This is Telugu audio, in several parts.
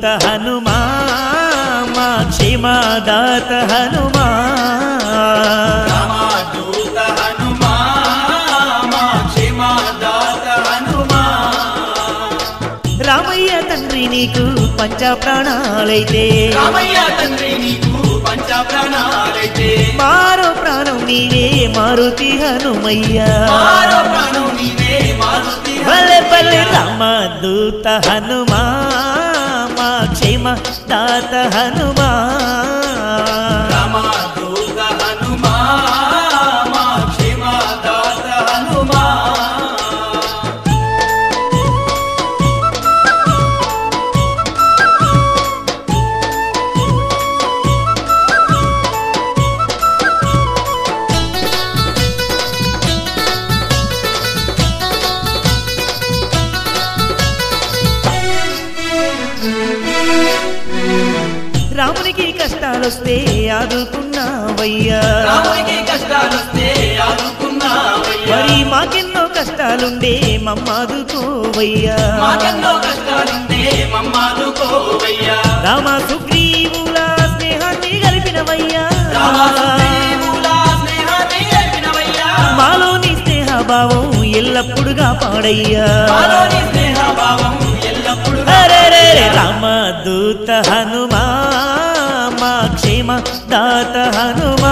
హనుమా మా క్షేమదాత హనుమా రామదూత హనుమా మా క్షేమదాత హనుమా రామయ్య తండ్రి నీకు పంచ ప్రాణాలైతే రామయ్య తండ్రి నీకు పంచ ప్రాణాలైతే మారో ప్రాణం నీవే మారుతి హనుమయ్య మారో ప్రాణం నీవే మారుతి భలే భలే రామదూత హనుమా మా క్షేమ దాత హనుమా రామదూత హనుమా మా క్షేమదాత హనుమా రామునికి కష్టాలొస్తే ఆదుకున్నావయ్యా రామునికి కష్టాలొస్తే ఆదుకున్నావయ్యా మరి మాకెన్నో కష్టాలుండే మమ్మాదుకోవయ్యా మాకెన్నో కష్టాలుంటే మమ్మాదుకోవయ్యా రామ సుగ్రీవుల స్నేహాన్ని కలిపినవయ్యా రామసుగ్రీవుల స్నేహాన్ని గడిపినవయ్యా. మాలోని స్నేహ భావం ఎల్లప్పుడుగా పాడయ్యా మాలోని స్నేహభావం ఎల్లప్పుడూ అరెరెరె రామదూత హనుమా మా క్షేమ దాత హనుమా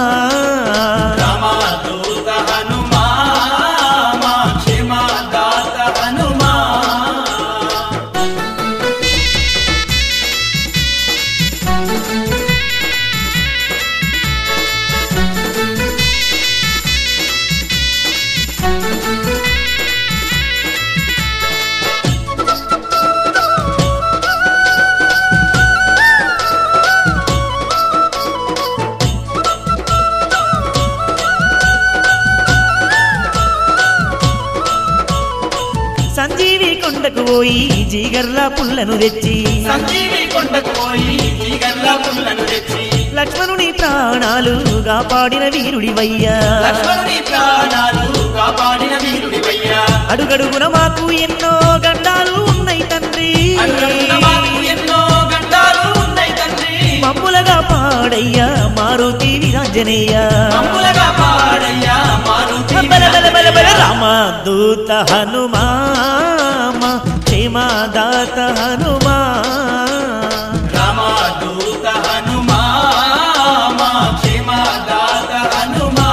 రామదూత హనుమా మా క్షేమదాత హనుమా సంజీవి కొండకు పోయి జీగర్ల పుల్లను తెచ్చి సంజీవి కొండకు పోయి జీగర్ల పుల్లను తెచ్చి లక్ష్మణుని ప్రాణాలు కాపాడిన వీరుడివయ్యా లక్ష్మణుని ప్రాణాలు కాపాడిన వీరుడివయ్యా అడుగడుగున మాకు ఎన్నో గండాలు ఉన్నాయి తండ్రి అన్నున్న మాకు ఎన్నో గండాలు ఉన్నాయి తండ్రి మమ్ములగా పాడయ్యా మారుతి విరాంజనేయ మమ్ములగా పాడయ్యా మారుతి బల బల బల బల రామదూత హనుమా మా క్షేమదాత హనుమా రామదూత హనుమా మా క్షేమదాత హనుమా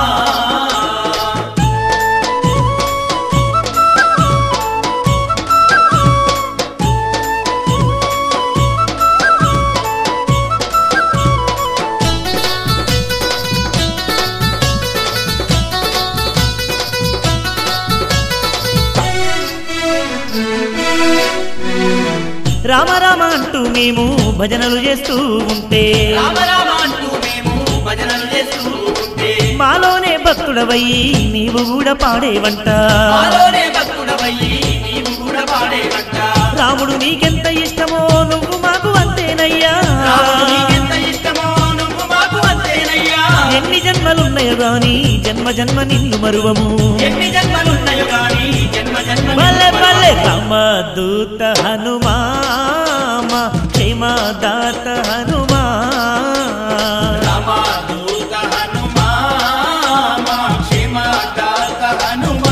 రామ రామ అంటూ మేము భజనలు చేస్తూ ఉంటే రామ రామ అంటూ మేము భజనలు చేస్తూ ఉంటే మాలోనే భక్తుడవయ్యి నీవు కూడా పాడేవంట మాలోనే భక్తుడవయ్యి నీవు కూడా పాడేవంట రాముడు నీకెంత ఇష్టమో నువ్వు మాకు అంతేనయ్యా రాముడు నీకెంత ఇష్టమో నువ్వు మాకు అంతేనయ్యా ఎన్ని జన్మలున్నాయో గాని జన్మ జన్మ నిన్ను మరువము ఎన్ని జన్మలున్నాయో గాని జన్మ జన్మ పల్లె పల్లె రామదూత హనుమా మా క్షేమదాత హనుమా రామదూత హనుమా మా క్షేమదాత హనుమా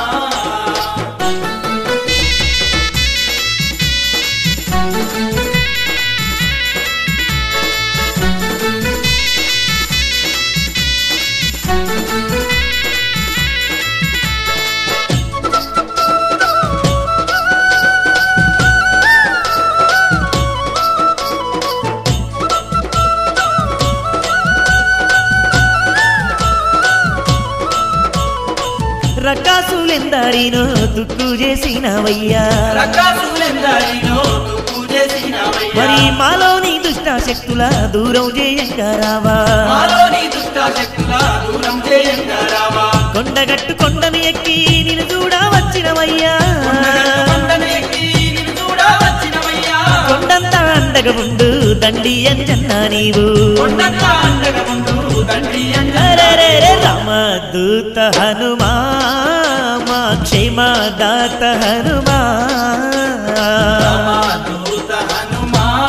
రకాసులెందరినో దుక్కు చేసినవయ్యా రకాసులెందరినో తుప్పు చేసినవయ్యా. మరి మాలోని దుష్ట శక్తుల దూరం చేయంగా రావా మాలోని దుష్టాశక్తుల దూరం చేయంగా రావా. కొండగట్టు కొండను ఎక్కి నిన్ను చూడ వచ్చినవయ్యా కొండగట్టు కొండను ఎక్కి నిన్ను చూడ వచ్చినవయ్యా. కొండంతా అండగా ఉండు దండి అంజన్న నీవు కొండంతా అండగా ఉండు తండ్రి అంజన్న. అరెరెరె రామదూత హనుమా మా క్షేమదాత హనుమా రామదూత హనుమా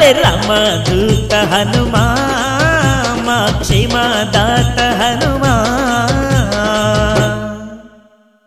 అరే రామదూత హనుమా మా క్షేమదాత హనుమా